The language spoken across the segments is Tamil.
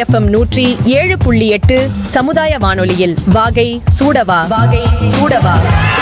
எஃப்எம் நூற்றி ஏழு புள்ளி எட்டு சமுதாய வானொலியில் வாகை சூடவா வாகை சூடவா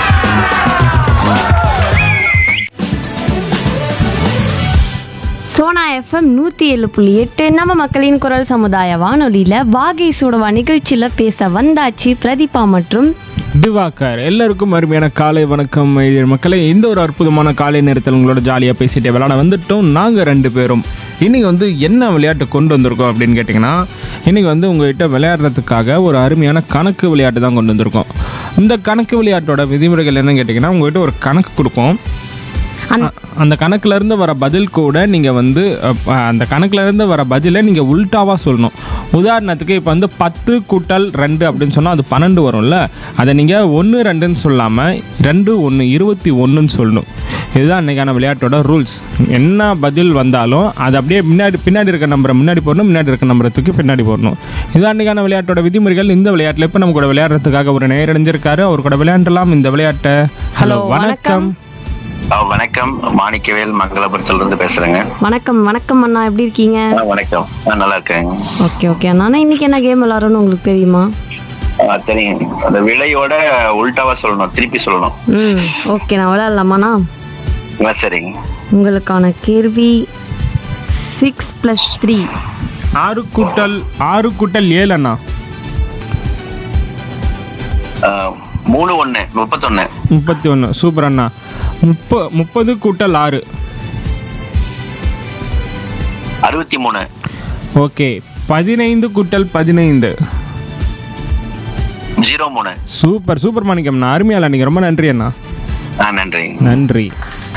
சோனா எஃப்எம் நூற்றி ஏழு புள்ளி எட்டு நம்ம மக்களின் குரல் சமுதாய வானொலியில் வாகை சூடவா நிகழ்ச்சியில் பேச வந்தாச்சு பிரதீபா மற்றும் திவாகர் எல்லாருக்கும் அருமையான காலை வணக்கம் இது மக்களே இந்த ஒரு அற்புதமான காலை நேரத்தில் உங்களோட ஜாலியாக பேசிட்டு விளையாட வந்துட்டோம் நாங்கள் ரெண்டு பேரும் இன்றைக்கி வந்து என்ன விளையாட்டு கொண்டு வந்திருக்கோம் அப்படின்னு கேட்டிங்கன்னா இன்றைக்கி வந்து உங்கள்கிட்ட விளையாடுறதுக்காக ஒரு அருமையான கணக்கு விளையாட்டு தான் கொண்டு வந்திருக்கோம் இந்த கணக்கு விளையாட்டோட விதிமுறைகள் என்னன்னு கேட்டிங்கன்னா உங்கள்கிட்ட ஒரு கணக்கு கொடுப்போம் அந்த- அ- அந்த கணக்குல இருந்து வர பதில் கூட நீங்க வந்து அ, அந்த கணக்குல இருந்து வர பதிலை நீங்க உல்டாவா சொல்லணும் உதாரணத்துக்கு இப்போ வந்து பத்து கூட்டல் ரெண்டு அப்படின்னு சொன்னா அது பன்னெண்டு வரும்ல அதை நீங்க ஒன்று ரெண்டுன்னு சொல்லாம ரெண்டு ஒன்று இருபத்தி ஒன்றுன்னு சொல்லணும் இதுதான் அன்னைக்கான விளையாட்டோட ரூல்ஸ் என்ன பதில் வந்தாலும் அது அப்படியே முன்னாடி பின்னாடி இருக்க நம்பரை முன்னாடி போடணும் முன்னாடி இருக்க நம்பரை தூக்கி பின்னாடி போடணும் இதுதான் அன்னைக்கான விளையாட்டோட விதிமுறைகள் இந்த விளையாட்டில் இப்போ நம்ம கூட விளையாடுறதுக்காக ஒரு நேரடைஞ்சிருக்காரு அவர் கூட விளையாண்டலாம் இந்த விளையாட்டை ஹலோ வணக்கம் ஆ, வணக்கம் மாணிக்கவேல் மங்களபுரத்துல இருந்து பேசுறேங்க வணக்கம் வணக்கம் அண்ணா எப்படி இருக்கீங்க ஆ, வணக்கம் நான் நல்லா இருக்கேங்க ஓகே ஓகே அண்ணா அண்ணா, இன்னைக்கு என்ன கேம் விளாட்றோன்னு உங்களுக்கு தெரியுமா ஆ, தெரியும் அந்த விலையோட உல்டாவா சொல்லணும் திருப்பி சொல்லணும் ம் ஓகே நான் விளையாடலாமாண்ணா ஆ, சரிங்க உங்களுக்கான கேள்வி சிக்ஸ் ப்ளஸ் த்ரீ ஆறு கூட்டல் ஆறு கூட்டல் ஏழு அண்ணா ஆ, மூணு ஒண்ணு முப்பத்தொன்னு முப்பத்தி ஒன்று சூப்பர் அண்ணா முப்ப முப்பது கூட்டல் ஆறு அறுபத்தி மூணு ஓகே பதினைந்து கூட்டல் பதினைந்து ஜீரோ மூணு சூப்பர் சூப்பர் மாணிக்கம் அண்ணா அருமையால நீங்கள் ரொம்ப நன்றி அண்ணா ஆ நன்றி நன்றி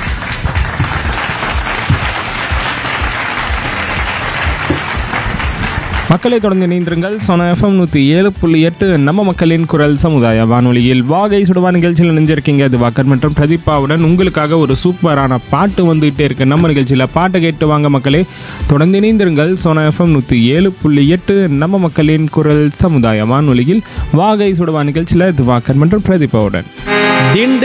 மக்களை தொடர்ந்து இணைந்திருங்கள் சொன்ன எஃப்எம் நூற்றி ஏழு புள்ளி எட்டு நம்ம மக்களின் குரல் சமுதாய வானொலியில் வாகை சுடுவா நிகழ்ச்சியில் நினைஞ்சிருக்கீங்க அது வாக்கர் மற்றும் பிரதீபாவுடன் உங்களுக்காக ஒரு சூப்பரான பாட்டு வந்துகிட்டே இருக்கு நம்ம நிகழ்ச்சியில் பாட்டை கேட்டு வாங்க மக்களே தொடர்ந்து இணைந்திருங்கள் சோனா எஃப்எம் நூற்றி ஏழு புள்ளி எட்டு நம்ம மக்களின் குரல் சமுதாய வானொலியில் வாகை சுடுவா நிகழ்ச்சியில் இது வாக்கர் மற்றும் பிரதீபாவுடன் திண்டு